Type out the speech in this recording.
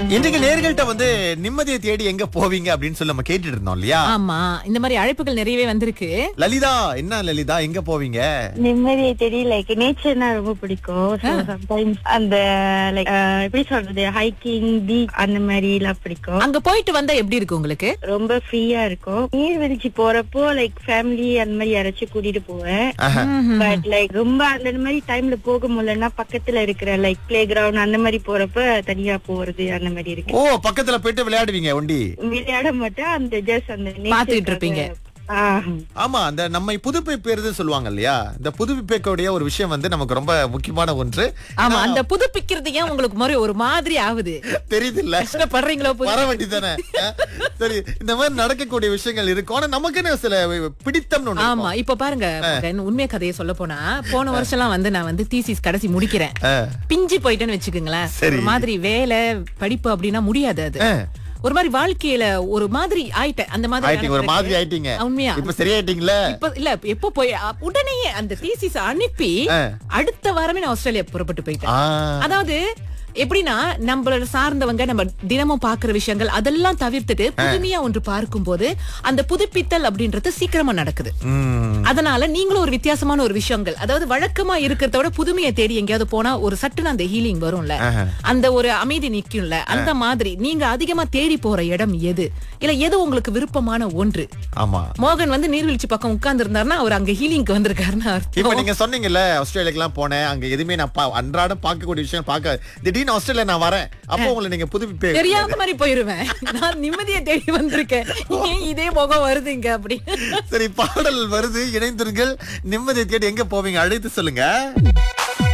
இன்றைக்கு நேர்கள்ட்ட வந்து நிம்மதியை தேடி எங்க போவீங்க அப்படின்னு சொல்லி நம்ம கேட்டுட்டு இருந்தோம் இல்லையா ஆமா இந்த மாதிரி அழைப்புகள் நிறையவே வந்திருக்கு லலிதா என்ன லலிதா எங்க போவீங்க நிம்மதியை தேடி லைக் நேச்சர்னா ரொம்ப பிடிக்கும் So, sometimes அந்த லைக் எப்படி சொல்றது ஹைக்கிங் பீச் அந்த மாதிரி எல்லாம் பிடிக்கும் அங்க போயிட்டு வந்தா எப்படி இருக்கு உங்களுக்கு ரொம்ப ஃப்ரீயா இருக்கும் நீர்வீழ்ச்சி போறப்போ லைக் ஃபேமிலி அந்த மாதிரி யாராச்சும் கூட்டிட்டு போவேன் பட் லைக் ரொம்ப அந்த மாதிரி டைம்ல போக முடியலன்னா பக்கத்துல இருக்கிற லைக் பிளே கிரவுண்ட் அந்த மாதிரி போறப்ப தனியா போறது அந்த மாதிரி இருக்கு ஓ பக்கத்துல போயிட்டு விளையாடுவீங்க ஒண்டி விளையாட மாட்டேன் அந்த ஜஸ்ட் அந்த பாத்துக்கிட்டு இருப்பீங்க. ஆஹ் ஆமா அந்த நம்மை புதுப்பிப்பேறது சொல்லுவாங்க இல்லையா இந்த புதுப்பிப்புடைய ஒரு விஷயம் வந்து நமக்கு ரொம்ப முக்கியமான ஒன்று ஆமா அந்த புதுப்பிக்கிறது ஏன் உங்களுக்கு மாதிரி ஒரு மாதிரி ஆகுது தெரியுது இல்ல கஷ்டப்படுறீங்களோ புது- வர வேண்டி தானே சரி இந்த மாதிரி நடக்கக்கூடிய விஷயங்கள் இருக்கும் ஆனா நமக்குன்னு சில பிடித்தம்னு ஒண்ணு ஆமா இப்ப பாருங்க மகன், உண்மை கதையை சொல்ல போனா போன வருஷம் எல்லாம் வந்து நான் வந்து தீசிஸ் கடைசி முடிக்கிறேன் பிஞ்சு போயிட்டேன்னு வச்சுக்கோங்களேன் சரி. ஒரு மாதிரி வேலை படிப்பு அப்படின்னா முடியாது அது ஆ. ஒரு மாதிரி வாழ்க்கையில ஒரு மாதிரி ஆயிட்டேன் அந்த மாதிரி ஆயிட்டீங்க ஒரு எனக்கு மாதிரி ஆயிட்டீங்க உண்மையா இப்ப சரியாயிட்டீங்களா இப்ப இல்ல எப்ப போய் அ, உடனேயே அந்த தீசிஸ் அனுப்பி ஆ. அடுத்த வாரமே நான் ஆஸ்திரேலியா புறப்பட்டு போயிட்டேன் ஆ. அதாவது எப்படின்னா நம்மளோட சார்ந்தவங்க நம்ம தினமும் பாக்குற விஷயங்கள் அதெல்லாம் தவிர்த்துட்டு புதுமையா ஒன்று பார்க்கும்போது அந்த புதுப்பித்தல் அப்படின்றது சீக்கிரமா நடக்குது ம். அதனால நீங்களும் ஒரு வித்தியாசமான ஒரு விஷயங்கள் அதாவது வழக்கமா இருக்கிறத விட புதுமையை தேடி எங்கேயாவது போனா ஒரு சட்டுன்னு அந்த ஹீலிங் வரும்ல அந்த ஒரு அமைதி நிக்கும்ல அந்த மாதிரி நீங்க அதிகமா தேடி போற இடம் எது இல்ல எது உங்களுக்கு விருப்பமான ஒன்று ஆமா மோகன் வந்து நீர்வீழ்ச்சி பக்கம் உட்கார்ந்து இருந்தாருன்னா அவர் அங்க ஹீலிங்க்கு வந்திருக்காருன்னு இப்ப அர்த்தம் நீங்க சொன்னீங்கல்ல ஆஸ்திரேலியாக்கு எல்லாம் போனேன் அங்க எதுவுமே நான் பா- அன்றாடம் பார்க்கக்கூடிய விஷயம் பார்க்க திடீர்னு ஆஸ்திரேலியா நான் வரேன் அப்போ உங்களை நீங்க புதுப்பிப்பே தெரியாத மாதிரி போயிருவேன் நான் நிம்மதியை தேடி வந்திருக்கேன் ஏன் இதே முகம் வருதுங்க அப்படி சரி பாடல் வருது இணைந்திருங்கள் நிம்மதியை தேடி எங்க போவீங்க அழைத்து சொல்லுங்க